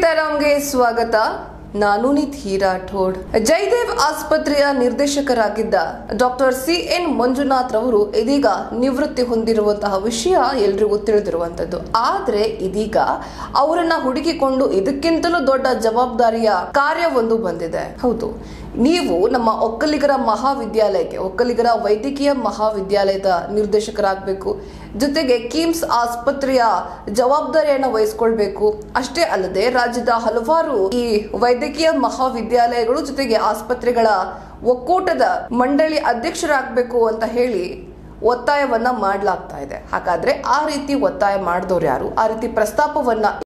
ನಮಸ್ಕಾರಂಗೆ ಸ್ವಾಗತ ನಾನು ನಿಧಿ ರಾಠೋಡ್ ಜಯದೇವ್ ಆಸ್ಪತ್ರೆಯ ನಿರ್ದೇಶಕರಾಗಿದ್ದ ಡಾಕ್ಟರ್ ಸಿ ಎನ್ ಮಂಜುನಾಥ್ ರವರು ಇದೀಗ ನಿವೃತ್ತಿ ಹೊಂದಿರುವಂತಹ ವಿಷಯ ಎಲ್ರಿಗೂ ತಿಳಿದಿರುವಂತದ್ದು ಆದ್ರೆ ಇದೀಗ ಅವರನ್ನ ಹುಡುಕಿಕೊಂಡು ಇದಕ್ಕಿಂತಲೂ ದೊಡ್ಡ ಜವಾಬ್ದಾರಿಯ ಕಾರ್ಯವೊಂದು ಬಂದಿದೆ ಹೌದು ನೀವು ನಮ್ಮ ಒಕ್ಕಲಿಗರ ಮಹಾವಿದ್ಯಾಲಯಕ್ಕೆ ಒಕ್ಕಲಿಗರ ವೈದ್ಯಕೀಯ ಮಹಾವಿದ್ಯಾಲಯದ ನಿರ್ದೇಶಕರಾಗಬೇಕು ಜೊತೆಗೆ ಕಿಮ್ಸ್ ಆಸ್ಪತ್ರೆಯ ಜವಾಬ್ದಾರಿಯನ್ನು ವಹಿಸ್ಕೊಳ್ಬೇಕು ಅಷ್ಟೇ ಅಲ್ಲದೆ ರಾಜ್ಯದ ಹಲವಾರು ಈ ವೈದ್ಯಕೀಯ ಮಹಾವಿದ್ಯಾಲಯಗಳು ಜೊತೆಗೆ ಆಸ್ಪತ್ರೆಗಳ ಒಕ್ಕೂಟದ ಮಂಡಳಿ ಅಧ್ಯಕ್ಷರಾಗಬೇಕು ಅಂತ ಹೇಳಿ ಒತ್ತಾಯವನ್ನ ಮಾಡಲಾಗ್ತಾ ಇದೆ ಹಾಗಾದ್ರೆ ಆ ರೀತಿ ಒತ್ತಾಯ ಮಾಡಿದವ್ರು ಯಾರು ಆ ರೀತಿ ಪ್ರಸ್ತಾಪವನ್ನ